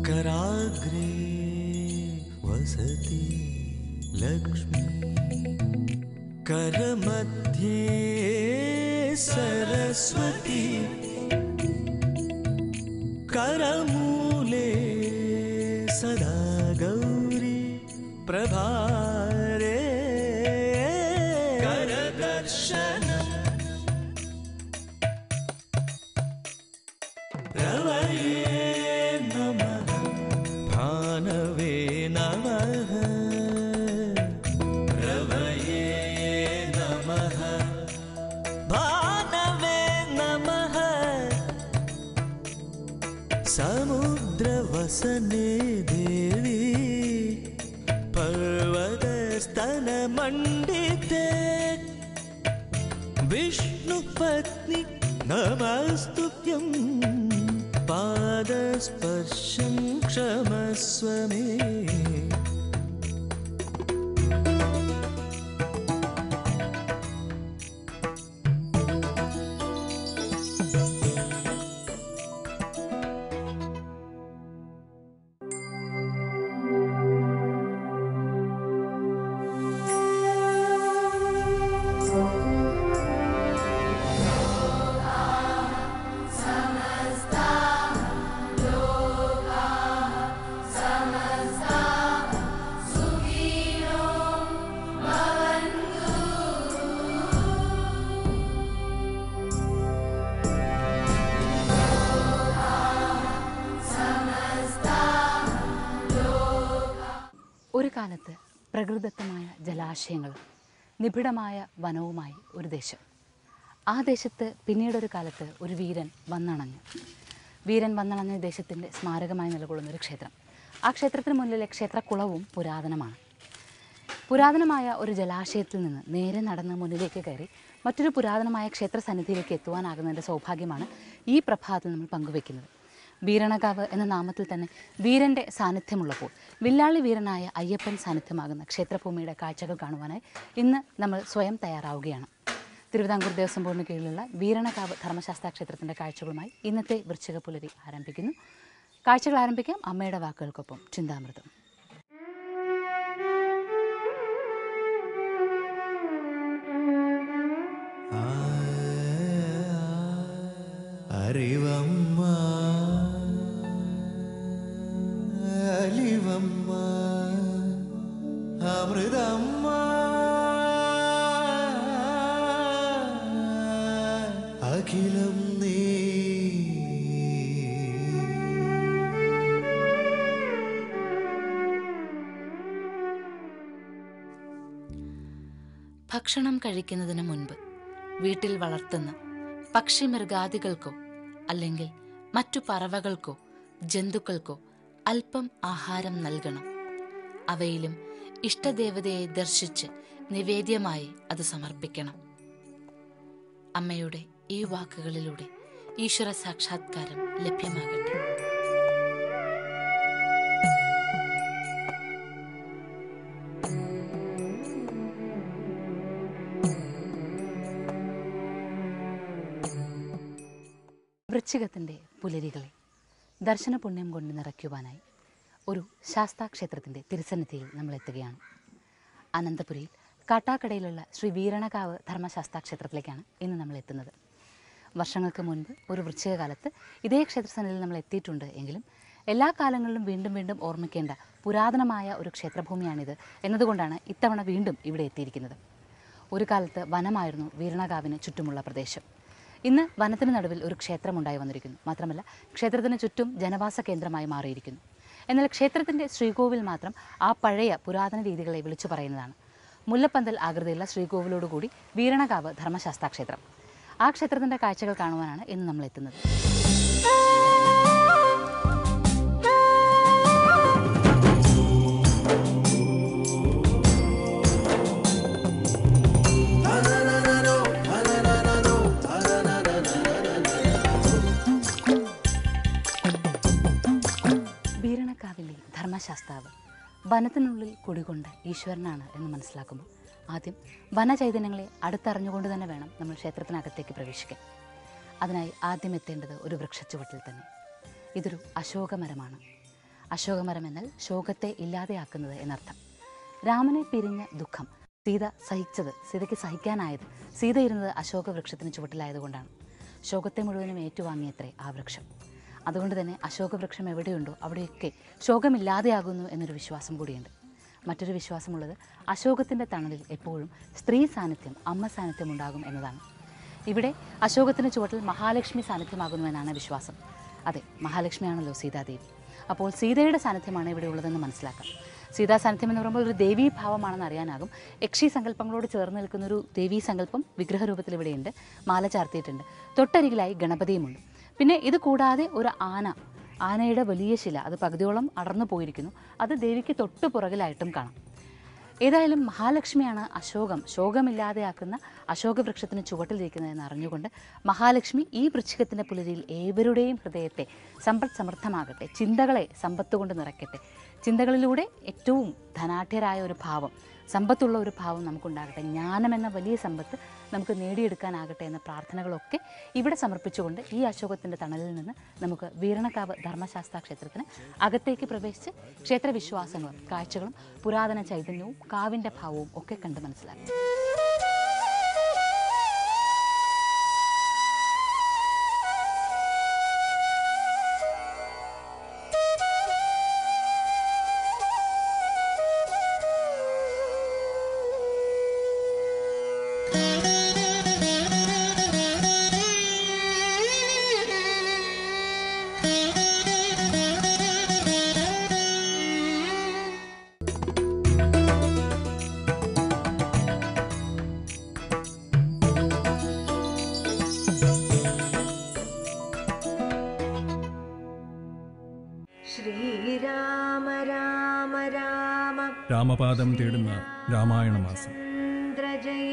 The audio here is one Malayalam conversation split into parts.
कराग्रे वसति लक्ष्मी करमध्ये सरस्वती करमूले सदा गौरी प्रभारे करदर्शनम् रवये नमः भानवे नमः रवये नमः भानवे नमः समुद्रवसने देवी पर्वतस्तनमण्डिते विष्णुपत्नि नमस्तुभ्यं पादस्पर्शं क्षमस्व मे ഒരു കാലത്ത് പ്രകൃതിദത്തമായ ജലാശയങ്ങളും നിബിഡമായ വനവുമായി ഒരു ദേശം ആ ദേശത്ത് പിന്നീടൊരു കാലത്ത് ഒരു വീരൻ വന്നണഞ്ഞു വീരൻ വന്നണഞ്ഞ ദേശത്തിൻ്റെ സ്മാരകമായി നിലകൊള്ളുന്ന ഒരു ക്ഷേത്രം ആ ക്ഷേത്രത്തിന് മുന്നിലെ ക്ഷേത്രക്കുളവും പുരാതനമാണ് പുരാതനമായ ഒരു ജലാശയത്തിൽ നിന്ന് നേരെ നടന്ന് മുന്നിലേക്ക് കയറി മറ്റൊരു പുരാതനമായ ക്ഷേത്ര സന്നിധിയിലേക്ക് എത്തുവാനാകുന്നതിൻ്റെ സൗഭാഗ്യമാണ് ഈ പ്രഭാതത്തിൽ നമ്മൾ പങ്കുവെക്കുന്നത് വീരണകാവ് എന്ന നാമത്തിൽ തന്നെ വീരൻ്റെ സാന്നിധ്യമുള്ളപ്പോൾ വില്ലാളി വീരനായ അയ്യപ്പൻ സാന്നിധ്യമാകുന്ന ക്ഷേത്രഭൂമിയുടെ കാഴ്ചകൾ കാണുവാനായി ഇന്ന് നമ്മൾ സ്വയം തയ്യാറാവുകയാണ് തിരുവിതാംകൂർ ദേവസ്വം ബോർഡിന് കീഴിലുള്ള വീരണകാവ് ധർമ്മശാസ്ത്ര ക്ഷേത്രത്തിൻ്റെ കാഴ്ചകളുമായി ഇന്നത്തെ വൃശ്ചിക പുലരി ആരംഭിക്കുന്നു കാഴ്ചകൾ ആരംഭിക്കാം അമ്മയുടെ വാക്കുകൾക്കൊപ്പം ചിന്താമൃതം അറിവമ്മ അലിവമ്മ അമൃതമ്മ അഖിലം നീ ഭക്ഷണം കഴിക്കുന്നതിന് മുൻപ് വീട്ടിൽ വളർത്തുന്ന പക്ഷിമൃഗാദികൾക്കോ അല്ലെങ്കിൽ മറ്റു പറവകൾക്കോ ജന്തുക്കൾക്കോ അല്പം ആഹാരം നൽകണം അവയിലും ഇഷ്ടദേവതയെ ദർശിച്ച് നിവേദ്യമായി അത് സമർപ്പിക്കണം അമ്മയുടെ ഈ വാക്കുകളിലൂടെ ഈശ്വര സാക്ഷാത്കാരം ലഭ്യമാകട്ടെ വൃശ്ചികത്തിൻ്റെ പുലരികളെ ദർശന പുണ്യം കൊണ്ട് നിറയ്ക്കുവാനായി ഒരു ശാസ്താക്ഷേത്രത്തിൻ്റെ തിരുസന്നിധിയിൽ നമ്മൾ എത്തുകയാണ് അനന്തപുരിയിൽ കാട്ടാക്കടയിലുള്ള ശ്രീ വീരണകാവ് ധർമ്മശാസ്താ ക്ഷേത്രത്തിലേക്കാണ് ഇന്ന് നമ്മൾ എത്തുന്നത് വർഷങ്ങൾക്ക് മുൻപ് ഒരു വൃശ്ചിക കാലത്ത് ഇതേ ക്ഷേത്രസന്നിധിയിൽ നമ്മൾ എത്തിയിട്ടുണ്ട് എങ്കിലും എല്ലാ കാലങ്ങളിലും വീണ്ടും വീണ്ടും ഓർമ്മിക്കേണ്ട പുരാതനമായ ഒരു ക്ഷേത്രഭൂമിയാണിത് എന്നതുകൊണ്ടാണ് ഇത്തവണ വീണ്ടും ഇവിടെ എത്തിയിരിക്കുന്നത് ഒരു കാലത്ത് വനമായിരുന്നു വീരണകാവിന് ചുറ്റുമുള്ള പ്രദേശം ഇന്ന് വനത്തിന് നടുവിൽ ഒരു ക്ഷേത്രമുണ്ടായി വന്നിരിക്കുന്നു മാത്രമല്ല ക്ഷേത്രത്തിന് ചുറ്റും ജനവാസ കേന്ദ്രമായി മാറിയിരിക്കുന്നു എന്നാൽ ക്ഷേത്രത്തിൻ്റെ ശ്രീകോവിൽ മാത്രം ആ പഴയ പുരാതന രീതികളെ വിളിച്ചു പറയുന്നതാണ് മുല്ലപ്പന്തൽ ആകൃതിയുള്ള ശ്രീകോവിലോടുകൂടി വീരണകാവ് ധർമ്മശാസ്താ ക്ഷേത്രം ആ ക്ഷേത്രത്തിൻ്റെ കാഴ്ചകൾ കാണുവാനാണ് ഇന്ന് നമ്മൾ എത്തുന്നത് വീരണക്കാവിലെ ധർമ്മശാസ്താവ് വനത്തിനുള്ളിൽ കുടികൊണ്ട ഈശ്വരനാണ് എന്ന് മനസ്സിലാക്കുമ്പോൾ ആദ്യം വനചൈതന്യങ്ങളെ അടുത്തറിഞ്ഞുകൊണ്ട് തന്നെ വേണം നമ്മൾ ക്ഷേത്രത്തിനകത്തേക്ക് പ്രവേശിക്കാൻ അതിനായി ആദ്യം എത്തേണ്ടത് ഒരു വൃക്ഷച്ചുവട്ടിൽ തന്നെ ഇതൊരു അശോകമരമാണ് അശോകമരം എന്നാൽ ശോകത്തെ ഇല്ലാതെയാക്കുന്നത് എന്നർത്ഥം രാമനെ പിരിഞ്ഞ ദുഃഖം സീത സഹിച്ചത് സീതയ്ക്ക് സഹിക്കാനായത് സീത ഇരുന്നത് അശോക വൃക്ഷത്തിന് ചുവട്ടിലായതുകൊണ്ടാണ് ശോകത്തെ മുഴുവനും ഏറ്റുവാങ്ങിയത്രേ ആ വൃക്ഷം അതുകൊണ്ട് തന്നെ അശോക വൃക്ഷം എവിടെയുണ്ടോ അവിടെയൊക്കെ ശോകമില്ലാതെയാകുന്നു എന്നൊരു വിശ്വാസം കൂടിയുണ്ട് മറ്റൊരു വിശ്വാസമുള്ളത് അശോകത്തിൻ്റെ തണലിൽ എപ്പോഴും സ്ത്രീ സാന്നിധ്യം അമ്മ സാന്നിധ്യം ഉണ്ടാകും എന്നതാണ് ഇവിടെ അശോകത്തിന് ചുവട്ടിൽ മഹാലക്ഷ്മി സാന്നിധ്യമാകുന്നുവെന്നാണ് വിശ്വാസം അതെ മഹാലക്ഷ്മിയാണല്ലോ സീതാദേവി അപ്പോൾ സീതയുടെ സാന്നിധ്യമാണ് ഇവിടെ ഉള്ളതെന്ന് മനസ്സിലാക്കാം സീതാ സാന്നിധ്യം എന്ന് പറയുമ്പോൾ ഒരു ദേവീ ഭാവമാണെന്ന് അറിയാനാകും യക്ഷി സങ്കല്പങ്ങളോട് ചേർന്ന് നിൽക്കുന്ന ഒരു ദേവീ സങ്കല്പം വിഗ്രഹരൂപത്തിൽ ഇവിടെയുണ്ട് മാല ചാർത്തിയിട്ടുണ്ട് തൊട്ടരികിലായി ഗണപതിയുമുണ്ട് പിന്നെ ഇത് കൂടാതെ ഒരു ആന ആനയുടെ വലിയ ശില അത് പകുതിയോളം അടർന്നു പോയിരിക്കുന്നു അത് ദേവിക്ക് തൊട്ടു പുറകിലായിട്ടും കാണാം ഏതായാലും മഹാലക്ഷ്മിയാണ് അശോകം ശോകമില്ലാതെയാക്കുന്ന അശോക വൃക്ഷത്തിന് ചുവട്ടിലിരിക്കുന്നതെന്ന് അറിഞ്ഞുകൊണ്ട് മഹാലക്ഷ്മി ഈ വൃശ്ചികത്തിൻ്റെ പുലരിയിൽ ഏവരുടെയും ഹൃദയത്തെ സമ്പദ് സമൃദ്ധമാകട്ടെ ചിന്തകളെ സമ്പത്ത് കൊണ്ട് നിറയ്ക്കട്ടെ ചിന്തകളിലൂടെ ഏറ്റവും ധനാഢ്യരായ ഒരു ഭാവം സമ്പത്തുള്ള ഒരു ഭാവം നമുക്കുണ്ടാകട്ടെ ജ്ഞാനം എന്ന വലിയ സമ്പത്ത് നമുക്ക് നേടിയെടുക്കാനാകട്ടെ എന്ന പ്രാർത്ഥനകളൊക്കെ ഇവിടെ സമർപ്പിച്ചുകൊണ്ട് ഈ അശോകത്തിൻ്റെ തണലിൽ നിന്ന് നമുക്ക് വീരണക്കാവ് ധർമ്മശാസ്ത്ര ക്ഷേത്രത്തിന് അകത്തേക്ക് പ്രവേശിച്ച് ക്ഷേത്രവിശ്വാസങ്ങളും കാഴ്ചകളും പുരാതന ചൈതന്യവും കാവിൻ്റെ ഭാവവും ഒക്കെ കണ്ട് മനസ്സിലാക്കാം ശ്രീരാമ രാമ രാമ രാമപാദം തേടുന്ന രാമായണ മാസം ഇന്ദ്രജയ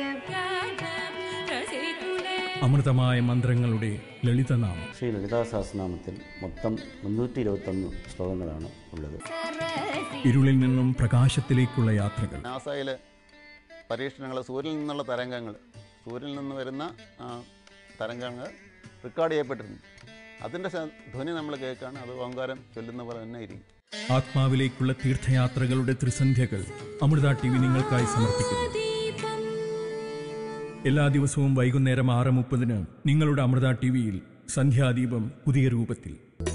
അമൃതമായ മന്ത്രങ്ങളുടെ ലളിതനാമം ശ്രീ ലളിതാ സഹസ്രനാമത്തിൽ മൊത്തം മുന്നൂറ്റി ഇരുപത്തൊന്ന് ശ്ലോകങ്ങളാണ് ഉള്ളത് ഇരുളിൽ നിന്നും പ്രകാശത്തിലേക്കുള്ള യാത്രകൾ നാസയിലെ പരീക്ഷണങ്ങൾ സൂര്യനിൽ നിന്നുള്ള തരംഗങ്ങൾ സൂര്യനിൽ നിന്ന് വരുന്ന ആ, തരംഗങ്ങൾ റെക്കോർഡ് ചെയ്യപ്പെട്ടിരുന്നു അതിൻ്റെ ശ- ധ്വനി നമ്മൾ കേൾക്കുകയാണ് അത് ഓങ്കാരം ചൊല്ലുന്ന പോലെ തന്നെ ഇരിക്കും ആത്മാവിലേക്കുള്ള തീർത്ഥയാത്രകളുടെ ത്രിസന്ധ്യകൾ അമൃത ടി വി നിങ്ങൾക്കായി സമർപ്പിക്കുന്നു എല്ലാ ദിവസവും വൈകുന്നേരം ആറ് മുപ്പതിന് നിങ്ങളുടെ അമൃത ടി വിയിൽ സന്ധ്യാദീപം പുതിയ രൂപത്തിൽ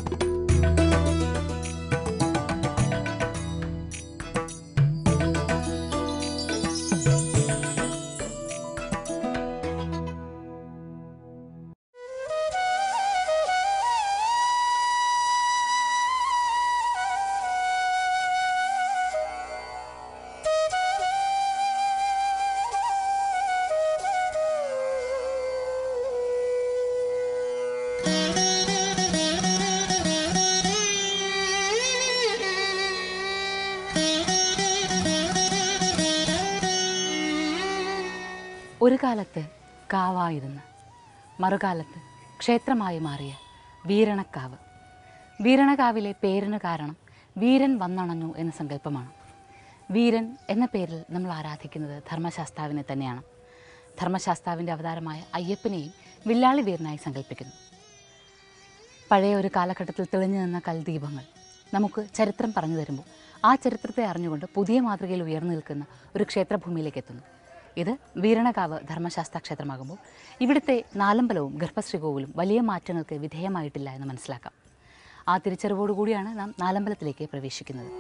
ഒരു കാലത്ത് കാവായിരുന്ന മറുകാലത്ത് ക്ഷേത്രമായി മാറിയ വീരണക്കാവ് വീരണകാവിലെ പേരിന് കാരണം വീരൻ വന്നണഞ്ഞു എന്ന സങ്കല്പമാണ് വീരൻ എന്ന പേരിൽ നമ്മൾ ആരാധിക്കുന്നത് ധർമ്മശാസ്താവിനെ തന്നെയാണ് ധർമ്മശാസ്താവിൻ്റെ അവതാരമായ അയ്യപ്പനെയും വില്ലാളി വീരനായി സങ്കല്പിക്കുന്നു പഴയ ഒരു കാലഘട്ടത്തിൽ തെളിഞ്ഞു നിന്ന കൽദീപങ്ങൾ നമുക്ക് ചരിത്രം പറഞ്ഞു തരുമ്പോൾ ആ ചരിത്രത്തെ അറിഞ്ഞുകൊണ്ട് പുതിയ മാതൃകയിൽ ഉയർന്നു നിൽക്കുന്ന ഒരു ക്ഷേത്രഭൂമിയിലേക്ക് എത്തുന്നു ഇത് വീരണകാവ് ധർമ്മശാസ്ത്ര ക്ഷേത്രമാകുമ്പോൾ ഇവിടുത്തെ നാലമ്പലവും ഗർഭശ്രീകോവിലും വലിയ മാറ്റങ്ങൾക്ക് വിധേയമായിട്ടില്ല എന്ന് മനസ്സിലാക്കാം ആ തിരിച്ചറിവോടുകൂടിയാണ് നാം നാലമ്പലത്തിലേക്ക് പ്രവേശിക്കുന്നത്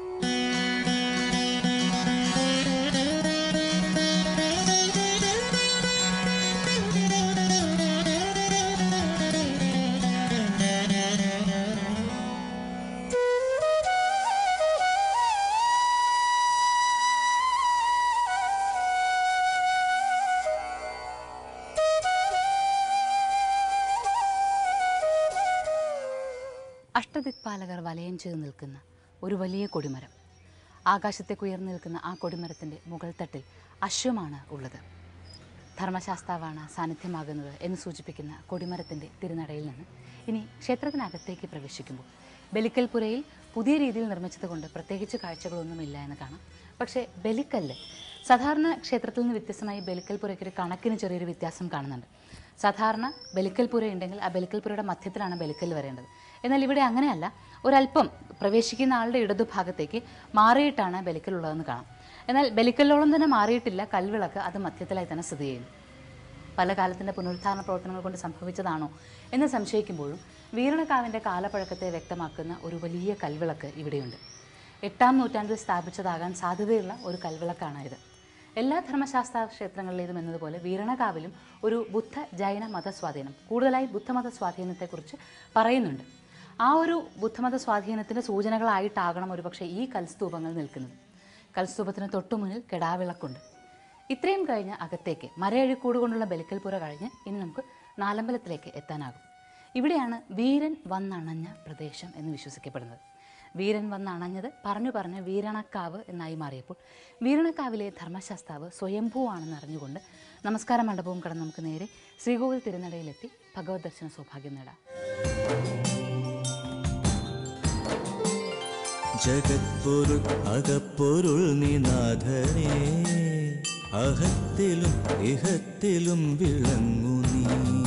അഷ്ടദിക്പാലകർ വലയം ചെയ്തു നിൽക്കുന്ന ഒരു വലിയ കൊടിമരം ആകാശത്തേക്ക് ഉയർന്നു നിൽക്കുന്ന ആ കൊടിമരത്തിൻ്റെ മുകൾ തട്ടിൽ അശ്വമാണ് ഉള്ളത് ധർമ്മശാസ്താവാണ് സാന്നിധ്യമാകുന്നത് എന്ന് സൂചിപ്പിക്കുന്ന കൊടിമരത്തിൻ്റെ തിരുനടയിൽ നിന്ന് ഇനി ക്ഷേത്രത്തിനകത്തേക്ക് പ്രവേശിക്കുമ്പോൾ ബലിക്കൽപുരയിൽ പുതിയ രീതിയിൽ നിർമ്മിച്ചതുകൊണ്ട് പ്രത്യേകിച്ച് കാഴ്ചകളൊന്നുമില്ല എന്ന് കാണാം പക്ഷേ ബലിക്കല്ല് സാധാരണ ക്ഷേത്രത്തിൽ നിന്ന് വ്യത്യസ്തമായി ബലിക്കൽപുരയ്ക്ക് ഒരു കണക്കിന് ചെറിയൊരു വ്യത്യാസം കാണുന്നുണ്ട് സാധാരണ ബലിക്കൽപുര ഉണ്ടെങ്കിൽ ആ ബലിക്കൽപുരയുടെ മധ്യത്തിലാണ് ബലിക്കൽ വരേണ്ടത് എന്നാൽ ഇവിടെ അങ്ങനെയല്ല ഒരല്പം പ്രവേശിക്കുന്ന ആളുടെ ഇടതുഭാഗത്തേക്ക് മാറിയിട്ടാണ് ബലിക്കലുള്ളതെന്ന് കാണാം എന്നാൽ ബലിക്കലോളം തന്നെ മാറിയിട്ടില്ല കൽവിളക്ക് അത് മധ്യത്തിലായി തന്നെ സ്ഥിതി ചെയ്യുന്നു പല കാലത്തിൻ്റെ പുനരുദ്ധാരണ പ്രവർത്തനങ്ങൾ കൊണ്ട് സംഭവിച്ചതാണോ എന്ന് സംശയിക്കുമ്പോഴും വീരണക്കാവിൻ്റെ കാലപ്പഴക്കത്തെ വ്യക്തമാക്കുന്ന ഒരു വലിയ കൽവിളക്ക് ഇവിടെയുണ്ട് എട്ടാം നൂറ്റാണ്ടിൽ സ്ഥാപിച്ചതാകാൻ സാധ്യതയുള്ള ഒരു കൽവിളക്കാണ് ഇത് എല്ലാ ധർമ്മശാസ്ത്ര ക്ഷേത്രങ്ങളിലേതും എന്നതുപോലെ വീരണകാവിലും ഒരു ബുദ്ധ ജൈന മത സ്വാധീനം കൂടുതലായി ബുദ്ധമത സ്വാധീനത്തെക്കുറിച്ച് പറയുന്നുണ്ട് ആ ഒരു ബുദ്ധമത സ്വാധീനത്തിൻ്റെ സൂചനകളായിട്ടാകണം ഒരുപക്ഷെ ഈ കൽസ്തൂപങ്ങൾ നിൽക്കുന്നത് കൽസ്തൂപത്തിന് തൊട്ടുമുന്നിൽ കെടാവിളക്കുണ്ട് ഇത്രയും കഴിഞ്ഞ് അകത്തേക്ക് മരയഴിക്കൂട് കൊണ്ടുള്ള ബലിക്കൽപുര കഴിഞ്ഞ് ഇനി നമുക്ക് നാലമ്പലത്തിലേക്ക് എത്താനാകും ഇവിടെയാണ് വീരൻ വന്നണഞ്ഞ പ്രദേശം എന്ന് വിശ്വസിക്കപ്പെടുന്നത് വീരൻ വന്നണഞ്ഞത് പറഞ്ഞു പറഞ്ഞ് വീരണക്കാവ് എന്നായി മാറിയപ്പോൾ വീരണക്കാവിലെ ധർമ്മശാസ്താവ് സ്വയംഭൂവാണെന്ന് അറിഞ്ഞുകൊണ്ട് നമസ്കാര മണ്ഡപവും കടന്ന് നമുക്ക് നേരെ ശ്രീകോവിൽ തിരുനടയിലെത്തി ഭഗവത് ദർശന സൗഭാഗ്യം നേടാം ജഗത്പൊരുൾ അകപ്പൊരുൾ നിനാഥനേ അഹത്തിലും ഇഹത്തിലും വിളങ്ങു നീ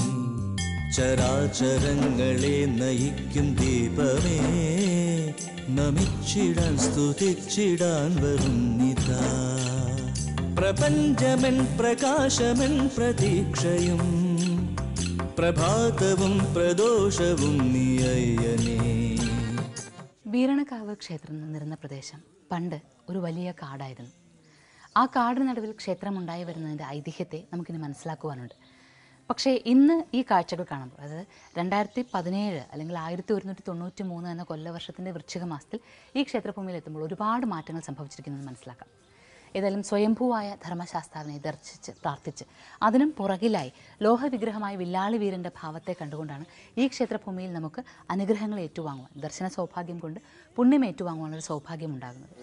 ചരാചരങ്ങളെ നയിക്കും ദീപമേ നമിച്ചിടാൻ സ്തുതിച്ചിടാൻ വരുന്നിതാ പ്രപഞ്ചമൻ പ്രകാശമൻ പ്രതീക്ഷയും പ്രഭാതവും പ്രദോഷവും നീ അയ്യനേ വീരണക്കാവ് ക്ഷേത്രം നിന്നിരുന്ന പ്രദേശം പണ്ട് ഒരു വലിയ കാടായിരുന്നു ആ കാടിന് നടുവിൽ ക്ഷേത്രമുണ്ടായി വരുന്നതിൻ്റെ ഐതിഹ്യത്തെ നമുക്കിനി മനസ്സിലാക്കുവാനുണ്ട് പക്ഷേ ഇന്ന് ഈ കാഴ്ചകൾ കാണുമ്പോൾ അതായത് രണ്ടായിരത്തി പതിനേഴ് അല്ലെങ്കിൽ ആയിരത്തി ഒരുന്നൂറ്റി തൊണ്ണൂറ്റി മൂന്ന് എന്ന കൊല്ലവർഷത്തിൻ്റെ വൃശ്ചിക മാസത്തിൽ ഈ ക്ഷേത്രഭൂമിയിൽ എത്തുമ്പോൾ ഒരുപാട് മാറ്റങ്ങൾ സംഭവിച്ചിരിക്കുന്നത് മനസ്സിലാക്കാം ഏതായാലും സ്വയംഭൂവായ ധർമ്മശാസ്താവിനെ ദർശിച്ച് പ്രാർത്ഥിച്ച് അതിനും പുറകിലായി ലോഹവിഗ്രഹമായ വില്ലാളി വീരൻ്റെ ഭാവത്തെ കണ്ടുകൊണ്ടാണ് ഈ ക്ഷേത്രഭൂമിയിൽ നമുക്ക് അനുഗ്രഹങ്ങൾ ഏറ്റുവാങ്ങുവാൻ ദർശന സൗഭാഗ്യം കൊണ്ട് പുണ്യം ഏറ്റുവാങ്ങുവാനൊരു സൗഭാഗ്യം ഉണ്ടാകുന്നത്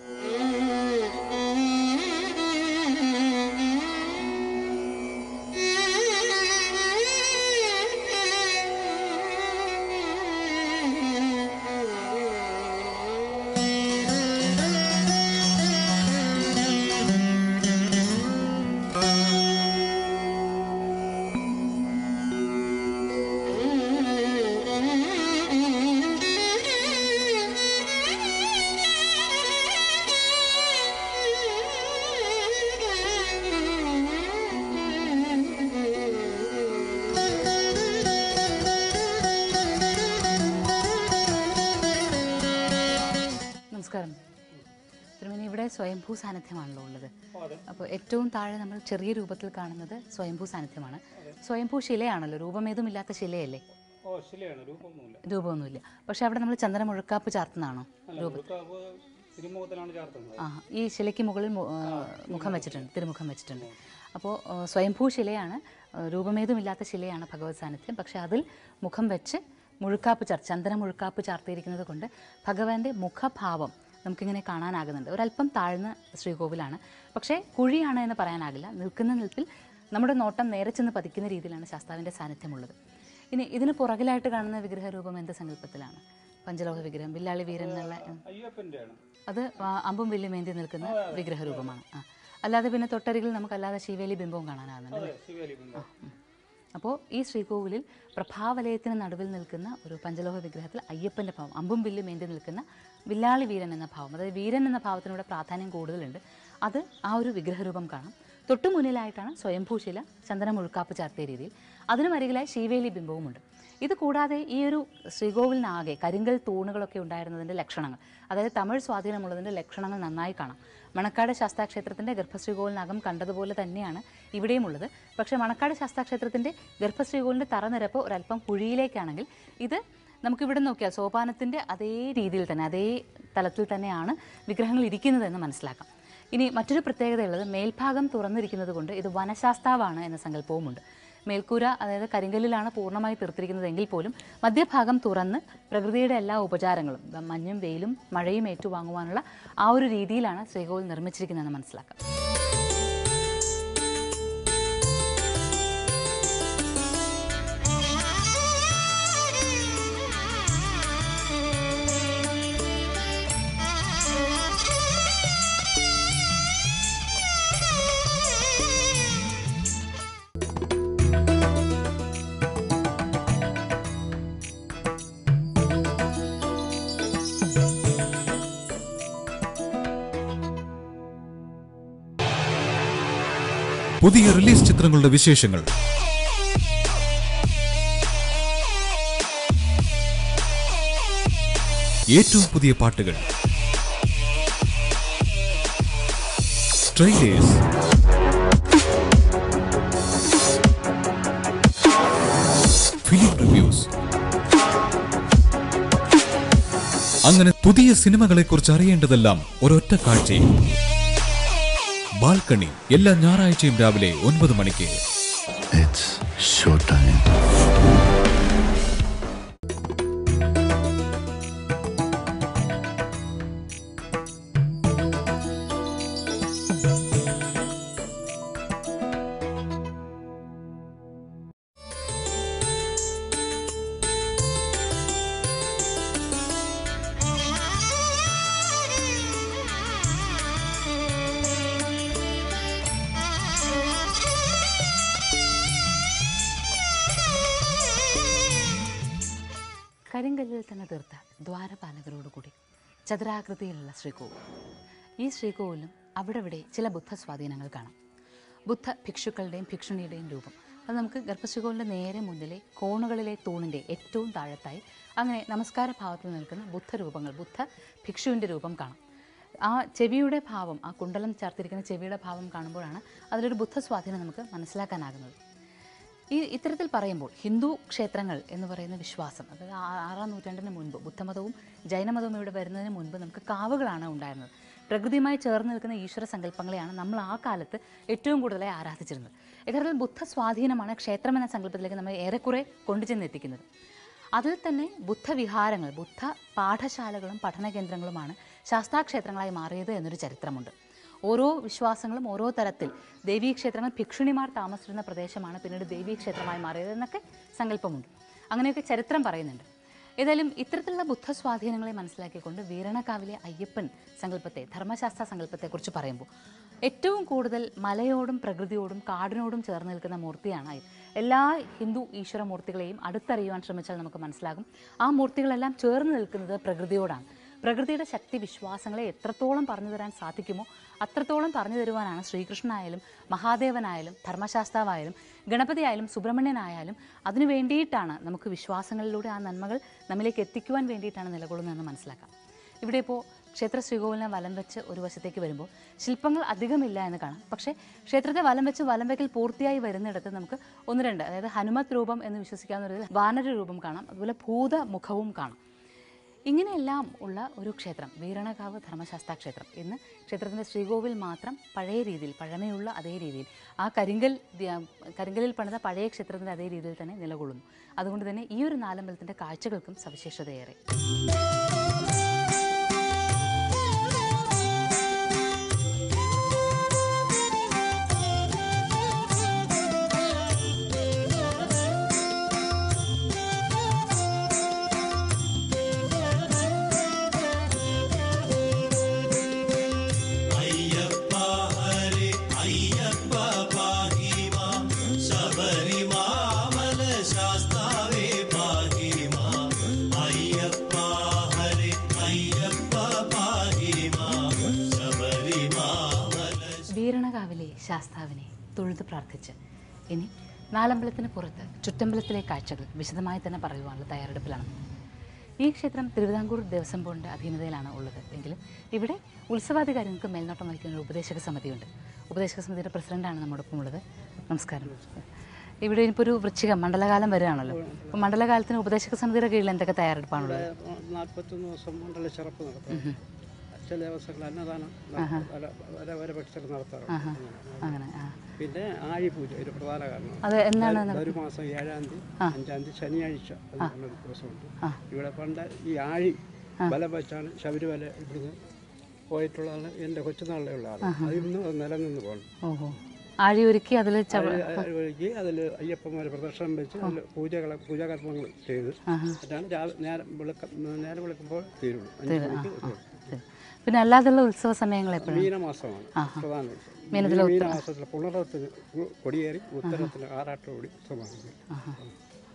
നമസ്കാരം തിരുമേനി ഇവിടെ സ്വയംഭൂ സാന്നിധ്യമാണല്ലോ ഉള്ളത് അപ്പോൾ ഏറ്റവും താഴെ നമ്മൾ ചെറിയ രൂപത്തിൽ കാണുന്നത് സ്വയംഭൂ സാന്നിധ്യമാണ് സ്വയംഭൂ ശിലയാണല്ലോ രൂപമേതുമില്ലാത്ത ശിലയല്ലേ ഓ ശരിയാണ് രൂപമൊന്നുമില്ല രൂപമൊന്നുമില്ല പക്ഷെ അവിടെ നമ്മൾ ചന്ദന മുഴുക്കാപ്പ് ചാർത്തുന്നതാണോ രൂപ മുഴുക്കാവ് തിരുമുഖത്തിലാണ് ചേർത്തുന്നത് ആ ഈ ശിലയ്ക്ക് മുകളിൽ മു- ആ, മുഖം വെച്ചിട്ടുണ്ട് തിരുമുഖം വെച്ചിട്ടുണ്ട് അപ്പോൾ ആ, സ്വയംഭൂ ശിലയാണ് ആ, രൂപമേതുമില്ലാത്ത ശിലയാണ് ഭഗവത് സാന്നിധ്യം പക്ഷെ അതിൽ മുഖം വെച്ച് മുഴുക്കാപ്പ് ചാർ ചന്ദന മുഴുക്കാപ്പ് ചാർത്തിയിരിക്കുന്നത് കൊണ്ട് ഭഗവാന്റെ മുഖഭാവം നമുക്കിങ്ങനെ കാണാനാകുന്നുണ്ട് ഒരല്പം താഴ്ന്ന ശ്രീകോവിലാണ് പക്ഷേ കുഴിയാണ് എന്ന് പറയാനാകില്ല നിൽക്കുന്ന നിൽപ്പിൽ നമ്മുടെ നോട്ടം നേരെ ചെന്ന് പതിക്കുന്ന രീതിയിലാണ് ശാസ്താവിൻ്റെ സാന്നിധ്യമുള്ളത് ഇനി ഇതിന് പുറകിലായിട്ട് കാണുന്ന വിഗ്രഹരൂപം എന്ത് സങ്കല്പത്തിലാണ് പഞ്ചലോഹ വിഗ്രഹം വില്ലാളി വീരൻ എന്നുള്ള ഉം. അയ്യപ്പൻ്റെ ആണ് അത് ആ അമ്പും വില്ലും ഏന്തി നിൽക്കുന്ന വിഗ്രഹരൂപമാണ് ആ അല്ലാതെ പിന്നെ തൊട്ടരികിൽ നമുക്ക് അല്ലാതെ ശിവേലി ബിംബവും കാണാനാകുന്നുണ്ട് അല്ലേ ശിവേലി ബിംബം അപ്പോൾ ഈ ശ്രീകോവിലിൽ പ്രഭാവലയത്തിന് നടുവിൽ നിൽക്കുന്ന ഒരു പഞ്ചലോഹ വിഗ്രഹത്തിൽ അയ്യപ്പൻ്റെ ഭാവം അമ്പും വില്ലും ഏന്തി നിൽക്കുന്ന വില്ലാളി വീരൻ എന്ന ഭാവം അതായത് വീരൻ എന്ന ഭാവത്തിനൂടെ പ്രാധാന്യം കൂടുതലുണ്ട് അത് ആ ഒരു വിഗ്രഹരൂപം കാണാം തൊട്ടു മുന്നിലായിട്ടാണ് സ്വയംഭൂശില ചന്ദന മുഴുക്കാപ്പ് ചാർത്തിയ രീതിയിൽ അതിനും അരികിലായി ശീവേലി ബിംബവുമുണ്ട് ഇത് കൂടാതെ ഈ ഒരു ശ്രീകോവിലിനാകെ കരിങ്കൽ തൂണുകളൊക്കെ ഉണ്ടായിരുന്നതിൻ്റെ ലക്ഷണങ്ങൾ അതായത് തമിഴ് സ്വാധീനമുള്ളതിൻ്റെ ലക്ഷണങ്ങൾ നന്നായി കാണാം മണക്കാട് ശാസ്താക്ഷേത്രത്തിൻ്റെ ഗർഭശ്രീകോവിലിനകം കണ്ടതുപോലെ തന്നെയാണ് ഇവിടെയുമുള്ളത് പക്ഷേ മണക്കാട് ശാസ്താക്ഷേത്രത്തിൻ്റെ ഗർഭശ്രീകോവിലിൻ്റെ തറനിരപ്പ് ഒരല്പം കുഴിയിലേക്കാണെങ്കിൽ ഇത് നമുക്കിവിടെ നോക്കിയാൽ സോപാനത്തിൻ്റെ അതേ രീതിയിൽ തന്നെ അതേ തലത്തിൽ തന്നെയാണ് വിഗ്രഹങ്ങൾ ഇരിക്കുന്നതെന്ന് മനസ്സിലാക്കാം ഇനി മറ്റൊരു പ്രത്യേകതയുള്ളത് മേൽഭാഗം തുറന്നിരിക്കുന്നത് കൊണ്ട് ഇത് വനശാസ്താവാണ് എന്ന സങ്കല്പവുമുണ്ട് മേൽക്കൂര അതായത് കരിങ്കല്ലിലാണ് പൂർണ്ണമായി തീർത്തിരിക്കുന്നതെങ്കിൽ പോലും മധ്യഭാഗം തുറന്ന് പ്രകൃതിയുടെ എല്ലാ ഉപചാരങ്ങളും ദ- മഞ്ഞും വെയിലും മഴയും ഏറ്റുവാങ്ങുവാനുള്ള ആ ഒരു രീതിയിലാണ് ശ്രീകോവിൽ നിർമ്മിച്ചിരിക്കുന്നതെന്ന് മനസ്സിലാക്കാം പുതിയ റിലീസ് ചിത്രങ്ങളുടെ വിശേഷങ്ങൾ ഏറ്റവും പുതിയ പാട്ടുകൾ ട്രെയിലേഴ്സ് ഫിലിം റിവ്യൂസ് അങ്ങനെ പുതിയ സിനിമകളെക്കുറിച്ച് അറിയേണ്ടതെല്ലാം ഒരൊറ്റ കാഴ്ചയിൽ ബാൽക്കണി എല്ലാ ഞായറാഴ്ചയും രാവിലെ ഒൻപത് മണിക്ക് It's showtime. കരിങ്കല്ലിൽ തന്നെ തീർത്ത ദ്വാരപാലകരോടുകൂടി ചതുരാകൃതിയിലുള്ള ശ്രീകോവിൽ ഈ ശ്രീകോവിലും അവിടെ ഇവിടെ ചില ബുദ്ധ സ്വാധീനങ്ങൾ കാണാം ബുദ്ധ ഭിക്ഷുക്കളുടെയും ഭിക്ഷുണിയുടെയും രൂപം അത് നമുക്ക് ഗർഭശുകോവിൻ്റെ നേരെ മുന്നിലെ കോണുകളിലെ തൂണിൻ്റെ ഏറ്റവും താഴത്തായി അങ്ങനെ നമസ്കാര ഭാവത്തിൽ നിൽക്കുന്ന ബുദ്ധരൂപങ്ങൾ ബുദ്ധ ഭിക്ഷുവിൻ്റെ രൂപം കാണാം ആ ചെവിയുടെ ഭാവം ആ കുണ്ടലം ചേർത്തിരിക്കുന്ന ചെവിയുടെ ഭാവം കാണുമ്പോഴാണ് അതിലൊരു ബുദ്ധ സ്വാധീനം നമുക്ക് മനസ്സിലാക്കാനാകുന്നത് ഈ ഇത്തരത്തിൽ പറയുമ്പോൾ ഹിന്ദു ക്ഷേത്രങ്ങൾ എന്ന് പറയുന്ന വിശ്വാസം അതായത് ആ- ആറാം നൂറ്റാണ്ടിന് മുൻപ് ബുദ്ധമതവും ജൈനമതവും ഇവിടെ വരുന്നതിന് മുൻപ് നമുക്ക് കാവുകളാണ് ഉണ്ടായിരുന്നത് പ്രകൃതിയുമായി ചേർന്ന് നിൽക്കുന്ന ഈശ്വര സങ്കല്പങ്ങളെയാണ് നമ്മൾ ആ കാലത്ത് ഏറ്റവും കൂടുതലായി ആരാധിച്ചിരുന്നത് യഥാർത്ഥത്തിൽ ബുദ്ധ സ്വാധീനമാണ് ക്ഷേത്രം എന്ന സങ്കല്പത്തിലേക്ക് നമ്മൾ ഏറെക്കുറെ കൊണ്ടുചെന്നെത്തിക്കുന്നത് അതിൽ തന്നെ ബുദ്ധവിഹാരങ്ങൾ ബുദ്ധ പാഠശാലകളും പഠന കേന്ദ്രങ്ങളുമാണ് ശാസ്താക്ഷേത്രങ്ങളായി മാറിയത് എന്നൊരു ചരിത്രമുണ്ട് ഓരോ വിശ്വാസങ്ങളും ഓരോ തരത്തിൽ ദേവീക്ഷേത്രങ്ങൾ ഭിക്ഷുണിമാർ താമസിച്ചിരുന്ന പ്രദേശമാണ് പിന്നീട് ദേവീക്ഷേത്രമായി മാറിയത് എന്നൊക്കെ സങ്കല്പമുണ്ട് അങ്ങനെയൊക്കെ ചരിത്രം പറയുന്നുണ്ട് ഏതായാലും ഇത്തരത്തിലുള്ള ബുദ്ധ സ്വാധീനങ്ങളെ മനസ്സിലാക്കിക്കൊണ്ട് വീരണക്കാവിലെ അയ്യപ്പൻ സങ്കല്പത്തെ ധർമ്മശാസ്ത്ര സങ്കല്പത്തെക്കുറിച്ച് പറയുമ്പോൾ ഏറ്റവും കൂടുതൽ മലയോടും പ്രകൃതിയോടും കാടിനോടും ചേർന്ന് നിൽക്കുന്ന മൂർത്തിയാണ് അയ്യ- എല്ലാ ഹിന്ദു ഈശ്വര മൂർത്തികളെയും അടുത്തറിയുവാൻ ശ്രമിച്ചാൽ നമുക്ക് മനസ്സിലാകും ആ മൂർത്തികളെല്ലാം ചേർന്ന് നിൽക്കുന്നത് പ്രകൃതിയോടാണ് പ്രകൃതിയുടെ ശക്തി വിശ്വാസങ്ങളെ എത്രത്തോളം പറഞ്ഞു തരാൻ സാധിക്കുമോ അത്രത്തോളം പറഞ്ഞു തരുവാനാണ് ശ്രീകൃഷ്ണനായാലും മഹാദേവനായാലും ധർമ്മശാസ്താവായാലും ഗണപതിയായാലും സുബ്രഹ്മണ്യനായാലും അതിനു വേണ്ടിയിട്ടാണ് നമുക്ക് വിശ്വാസങ്ങളിലൂടെ ആ നന്മകൾ നമ്മിലേക്ക് എത്തിക്കുവാൻ വേണ്ടിയിട്ടാണ് നിലകൊള്ളുന്നതെന്ന് മനസ്സിലാക്കാം ഇവിടെ ഇപ്പോൾ ക്ഷേത്ര ശ്രീകോവിലിനെ വലം വെച്ച് ഒരു വശത്തേക്ക് വരുമ്പോൾ ശില്പങ്ങൾ അധികമില്ല എന്ന് കാണാം പക്ഷേ ക്ഷേത്രത്തെ വലം വെച്ച് വലം വയ്ക്കൽ പൂർത്തിയായി വരുന്നിടത്ത് നമുക്ക് ഒന്ന് രണ്ട് അതായത് ഹനുമത് രൂപം എന്ന് വിശ്വസിക്കാവുന്ന ഒരു വാനര രൂപം കാണാം അതുപോലെ ഭൂതമുഖവും കാണാം ഇങ്ങനെയെല്ലാം ഉള്ള ഒരു ക്ഷേത്രം വീരണകാവ് ധർമ്മശാസ്ത്ര ക്ഷേത്രം ഇന്ന് ക്ഷേത്രത്തിൻ്റെ ശ്രീകോവിൽ മാത്രം പഴയ രീതിയിൽ പഴമയുള്ള അതേ രീതിയിൽ ആ കരിങ്കൽ ദ്യ- കരിങ്കലിൽ പണിത പഴയ ക്ഷേത്രത്തിൻ്റെ അതേ രീതിയിൽ തന്നെ നിലകൊള്ളുന്നു അതുകൊണ്ട് തന്നെ ഈ ഒരു നാലമ്പലത്തിൻ്റെ കാഴ്ചകൾക്കും സവിശേഷതയേറെ വീരണകാവിലെ ശാസ്താവിനെ തൊഴുത് പ്രാർത്ഥിച്ച് ഇനി നാലമ്പലത്തിന് പുറത്ത് ചുറ്റമ്പലത്തിലെ കാഴ്ചകൾ വിശദമായി തന്നെ പറയുവാനുള്ള തയ്യാറെടുപ്പിലാണ് ഈ ക്ഷേത്രം തിരുവിതാംകൂർ ദേവസ്വം ബോർഡിൻ്റെ അധീനതയിലാണ് ഉള്ളത് എങ്കിലും ഇവിടെ ഉത്സവാധികാരികൾക്ക് മേൽനോട്ടം വഹിക്കുന്ന ഒരു ഉപദേശക സമിതിയുണ്ട് ഉപദേശക സമിതിയുടെ പ്രസിഡന്റാണ് നമ്മോടൊപ്പം ഉള്ളത് നമസ്കാരം ഇവിടെ ഇപ്പോൾ ഒരു വൃശ്ചികം മണ്ഡലകാലം വരികയാണല്ലോ അപ്പോൾ മണ്ഡലകാലത്തിന് ഉപദേശക സമിതിയുടെ കീഴിൽ എന്തൊക്കെ തയ്യാറെടുപ്പാണുള്ളത് നാൽപ്പത്തൊന്ന് ദിവസം മണ്ഡല ചെറുപ്പ് നടത്തും ചില ദിവസങ്ങൾ അന്നദാനം പല പല പല ഭക്ഷണം നടത്താറുണ്ട് അങ്ങനെ. അങ്ങനെ ആ പിന്നെ ആഴിപൂജ ഒരു പ്രധാന കാരണം അത് എന്നാണ് ഒരു മാസം ഏഴാം തീയതി അഞ്ചാം തീയതി ശനിയാഴ്ച അതിനുള്ള ദിവസമുണ്ട് ഇവിടെ പണ്ട് ഈ ആഴി ബലം വെച്ചാണ് ശബരിമല ഇവിടുന്ന് പോയിട്ടുള്ളതാണ് എൻ്റെ കൊച്ചുനാളിലുള്ള ആൾ അത് ഇന്നും അത് നിലനിന്ന് പോകണം ഓഹോ ആഴി ഒരുക്കി അതിൽ ചവ വഴിക്ക് അതിൽ അയ്യപ്പന്മാർ പ്രദർശനം വെച്ച് അതിൽ പൂജകളെ പൂജാകർമ്മങ്ങൾ ചെയ്ത് എന്നിട്ടാണ് രാവിലെ നേരം വെളുക്ക നേരം വിളിക്കുമ്പോൾ തീരുള്ളൂ അഞ്ച് മണിക്ക് തീരും. പിന്നെ അല്ലാതെയുള്ള ഉത്സവ സമയങ്ങൾ എപ്പോഴും മീനമാസമാണ് പ്രധാന ഉത്സവം മീനത്തിലെ ഈ മീനമാസത്തിൽ പുണറത്തിന് കൊടിയേറി ഉത്തരത്തിന് ആറാട്ടോടി ഉത്സവമാണ്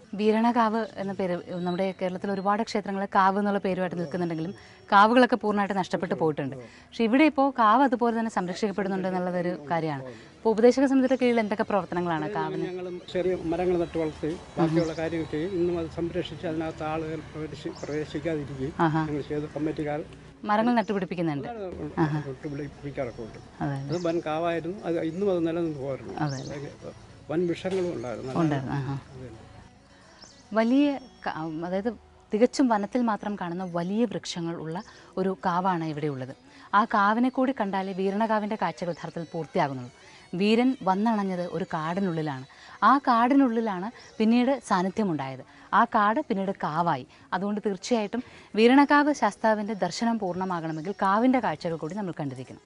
വീരണകാവ് എന്ന പേര് നമ്മുടെ കേരളത്തിൽ ഒരുപാട് ക്ഷേത്രങ്ങൾ കാവ് എന്നുള്ള പേരുമായിട്ട് നിൽക്കുന്നുണ്ടെങ്കിലും കാവുകളൊക്കെ പൂർണ്ണമായിട്ട് നഷ്ടപ്പെട്ടു പോയിട്ടുണ്ട് പക്ഷെ ഇവിടെ ഇപ്പോൾ കാവ് അതുപോലെ തന്നെ സംരക്ഷിക്കപ്പെടുന്നുണ്ട് എന്നുള്ളതൊരു കാര്യമാണ് ഇപ്പോൾ ഉപദേശക സമിതിയുടെ കീഴിൽ എന്തൊക്കെ പ്രവർത്തനങ്ങളാണ് കാവിന് ഞങ്ങൾ ചെറിയ മരങ്ങൾ നട്ട് വളർത്തി ബാക്കിയുള്ള കാര്യങ്ങൾ ചെയ്യും ഇന്നും അത് സംരക്ഷിച്ച് അതിനകത്ത് ആളുകൾ പ്രവേശി പ്രവേശിക്കാതിരിക്കുകയും ആഹാ. ഞങ്ങൾ ചെയ്ത് കമ്മിറ്റിക്കാർ മരങ്ങൾ നട്ടുപിടിപ്പിക്കുന്നുണ്ട് വിളിപ്പിക്കാറൊക്കെ ഉണ്ട് അതെ അത് വൻ കാവായിരുന്നു അത് ഇന്നും അത് നിലനിന്ന് പോയിരുന്നു അതെ. അതൊക്കെ വൻ വിഷങ്ങളും ഉണ്ടായിരുന്നു ഉണ്ടായിരുന്നു, ആഹാ. അതെ. വലിയ ക- അതായത് തികച്ചും വനത്തിൽ മാത്രം കാണുന്ന വലിയ വൃക്ഷങ്ങൾ ഉള്ള ഒരു കാവാണ് ഇവിടെ ഉള്ളത് ആ കാവിനെ കൂടി കണ്ടാലേ വീരണകാവിൻ്റെ കാഴ്ചകൾ യഥാർത്ഥത്തിൽ പൂർത്തിയാകുന്നുള്ളൂ വീരൻ വന്നണഞ്ഞത് ഒരു കാടിനുള്ളിലാണ് ആ കാടിനുള്ളിലാണ് പിന്നീട് സാന്നിധ്യമുണ്ടായത് ആ കാട് പിന്നീട് കാവായി അതുകൊണ്ട് തീർച്ചയായിട്ടും വീരണകാവ് ശാസ്താവിൻ്റെ ദർശനം പൂർണ്ണമാകണമെങ്കിൽ കാവിൻ്റെ കാഴ്ചകൾ കൂടി നമ്മൾ കണ്ടിരിക്കണം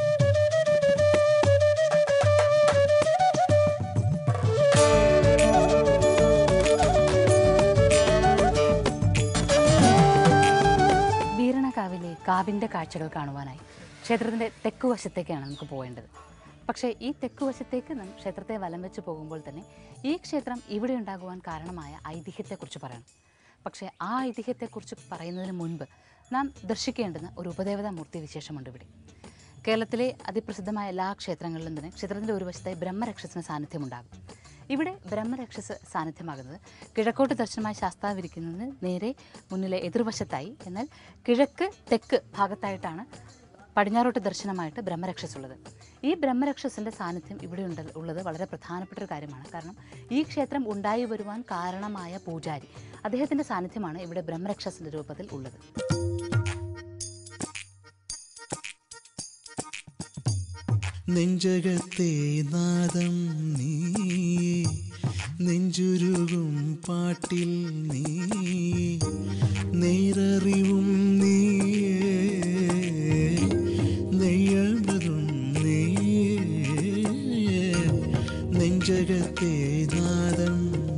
വീരണകാവിലെ കാവിൻ്റെ കാഴ്ചകൾ കാണുവാനായി ക്ഷേത്രത്തിൻ്റെ തെക്കുവശത്തേക്കാണ് നമുക്ക് പോകേണ്ടത് പക്ഷേ ഈ തെക്കുവശത്തേക്ക് നാം ക്ഷേത്രത്തെ വലം വെച്ച് പോകുമ്പോൾ തന്നെ ഈ ക്ഷേത്രം ഇവിടെ ഉണ്ടാകുവാൻ കാരണമായ ഐതിഹ്യത്തെക്കുറിച്ച് പറയണം പക്ഷേ ആ ഐതിഹ്യത്തെക്കുറിച്ച് പറയുന്നതിന് മുൻപ് നാം ദർശിക്കേണ്ടുന്ന ഒരു ഉപദേവതാ മൂർത്തി വിശേഷമുണ്ട് ഇവിടെ കേരളത്തിലെ അതിപ്രസിദ്ധമായ എല്ലാ ക്ഷേത്രങ്ങളിലും തന്നെ ക്ഷേത്രത്തിൻ്റെ ഒരു വശത്തായി ബ്രഹ്മരക്ഷസിന് സാന്നിധ്യമുണ്ടാകും ഇവിടെ ബ്രഹ്മരക്ഷസ് സാന്നിധ്യമാകുന്നത് കിഴക്കോട്ട് ദർശനമായി ശാസ്താവിരിക്കുന്നതിന് നേരെ മുന്നിലെ എതിർവശത്തായി എന്നാൽ കിഴക്ക് തെക്ക് ഭാഗത്തായിട്ടാണ് പടിഞ്ഞാറോട്ട് ദർശനമായിട്ട് ബ്രഹ്മരക്ഷസ് ഉള്ളത് ഈ ബ്രഹ്മരക്ഷസിൻ്റെ സാന്നിധ്യം ഇവിടെ ഉണ്ട് ഉള്ളത് വളരെ പ്രധാനപ്പെട്ട ഒരു കാര്യമാണ് കാരണം ഈ ക്ഷേത്രം ഉണ്ടായി വരുവാൻ കാരണമായ പൂജാരി അദ്ദേഹത്തിൻ്റെ സാന്നിധ്യമാണ് ഇവിടെ ബ്രഹ്മരക്ഷസിൻ്റെ രൂപത്തിൽ ഉള്ളത് നെഞ്ചകത്തെ നാദം നീ നെഞ്ചുരുകും പാട്ടിൽ നീ നേരറിവും നീ നെയ്യണതും നീ നെഞ്ചകത്തെ നാദം